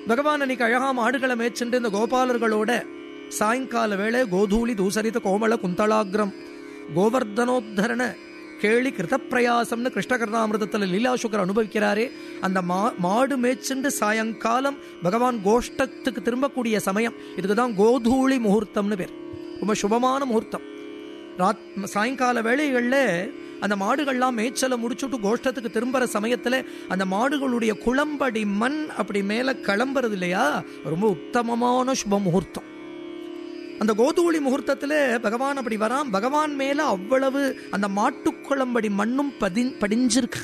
பகவான் அன்னைக்கு அழகா மாடுகளை மேய்ச்சுண்டு இந்த கோபாலர்களோட சாயங்கால வேளை கோதூளி தூசரித கோமள குந்தளாகிரம் கோவர்தனோத்தரண கேளி கிருதப்பிரயாசம்னு கிருஷ்ணகர்ணாமிரதத்தில் லீலாசுக்கர் அனுபவிக்கிறாரே அந்த மா மாடு மேய்ச்சுண்டு சாயங்காலம் பகவான் கோஷ்டத்துக்கு திரும்பக்கூடிய சமயம் இதுக்கு தான் கோதூளி முகூர்த்தம்னு பேர் ரொம்ப சுபமான முகூர்த்தம் ராத் சாயங்கால வேளைகளில் அந்த மாடுகள்லாம் மேய்ச்சலை முடிச்சுட்டு கோஷ்டத்துக்கு திரும்புற சமயத்துல அந்த மாடுகளுடைய குளம்படி மண் அப்படி மேல கிளம்புறது இல்லையா ரொம்ப உத்தமமான சுப முகூர்த்தம் அந்த கோதூளி முகூர்த்தத்துல பகவான் அப்படி வரான் பகவான் மேல அவ்வளவு அந்த மாட்டுக்குளம்படி மண்ணும் பதி படிஞ்சிருக்கு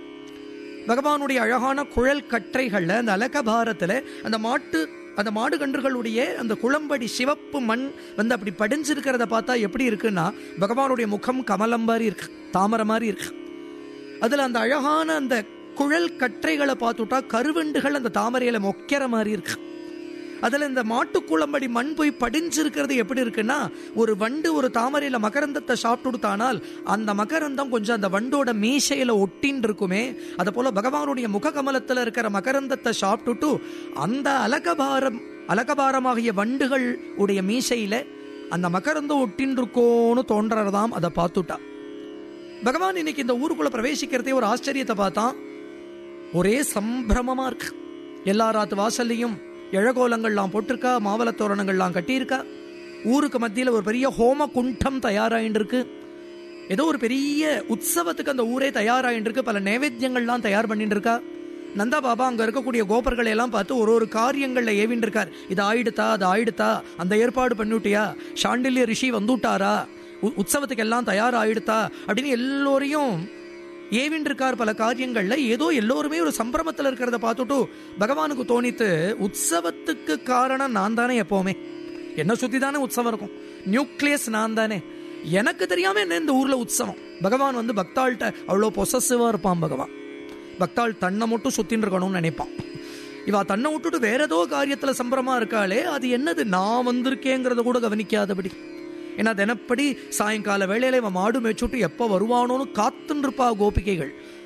பகவானுடைய அழகான குழல் கற்றைகள்ல அந்த அலகபாரத்துல அந்த மாட்டு அந்த மாடு கன்றுகளுடைய அந்த குளம்படி சிவப்பு மண் வந்து அப்படி படிஞ்சிருக்கிறத பார்த்தா எப்படி இருக்குன்னா பகவானுடைய முகம் கமலம் மாதிரி இருக்கு தாமரை மாதிரி இருக்கு அதுல அந்த அழகான அந்த குழல் கற்றைகளை பார்த்துட்டா கருவண்டுகள் அந்த தாமரையில மொக்கிற மாதிரி இருக்கு அதுல இந்த மாட்டுக்குளம்படி மண் போய் படிஞ்சிருக்கிறது எப்படி இருக்குன்னா ஒரு வண்டு ஒரு தாமரையில மகரந்தத்தை சாப்பிட்டுடுத்தானால் அந்த மகரந்தம் கொஞ்சம் அந்த வண்டோட மீசையில ஒட்டின்னு இருக்குமே அது போல பகவானுடைய முககமலத்துல இருக்கிற மகரந்தத்தை சாப்பிட்டுட்டு அந்த அலகபாரம் அலகபாரமாகிய வண்டுகள் உடைய மீசையில அந்த மகரந்தம் ஒட்டின்னு இருக்கோன்னு தோன்றறதாம் அதை பார்த்துட்டா பகவான் இன்னைக்கு இந்த ஊருக்குள்ள பிரவேசிக்கிறதே ஒரு ஆச்சரியத்தை பார்த்தான் ஒரே சம்பிரமமா இருக்கு எல்லா ராத்து வாசல்லையும் இழகோலங்கள்லாம் போட்டிருக்கா மாவள தோரணங்கள்லாம் கட்டியிருக்கா ஊருக்கு மத்தியில் ஒரு பெரிய ஹோம குண்டம் தயாராயின்னு இருக்கு ஏதோ ஒரு பெரிய உற்சவத்துக்கு அந்த ஊரே தயாராயின்னு இருக்கு பல நைவேத்தியங்கள்லாம் தயார் பண்ணிட்டு இருக்கா நந்தா பாபா அங்க இருக்கக்கூடிய கோபர்களை எல்லாம் பார்த்து ஒரு ஒரு காரியங்கள்ல ஏவின்னு இருக்கார் இது ஆயிடுத்தா அது ஆயிடுத்தா அந்த ஏற்பாடு பண்ணிவிட்டியா சாண்டில்ய ரிஷி வந்துட்டாரா உ- உற்சவத்துக்கு எல்லாம் தயாராயிடுத்தா அப்படின்னு எல்லோரையும் ஏவின் இருக்கார் பல காரியங்கள்ல ஏதோ எல்லோருமே ஒரு சம்பிரமத்தில் இருக்கிறத பார்த்துட்டு பகவானுக்கு தோணித்து உற்சவத்துக்கு காரணம் நான் தானே எப்பவுமே என்ன சுத்தி தானே உற்சவம் இருக்கும் நியூக்ளியஸ் நான் தானே எனக்கு தெரியாம என்ன இந்த ஊர்ல உற்சவம் பகவான் வந்து பக்தாள்கிட்ட அவ்வளோ பொசசிவா இருப்பான் பகவான் பக்தாள் தன்னை மட்டும் சுத்தின்னு இருக்கணும்னு நினைப்பான் இவா தன்னை விட்டுட்டு வேற ஏதோ காரியத்துல சம்பரமா இருக்காளே அது என்னது நான் வந்திருக்கேங்கிறத கூட கவனிக்காதபடி ஏன்னா தினப்படி சாயங்கால வேளையில இவன் மாடு மேய்ச்சுட்டு எப்போ வருவானோன்னு காத்துன்னு இருப்பா கோபிகைகள்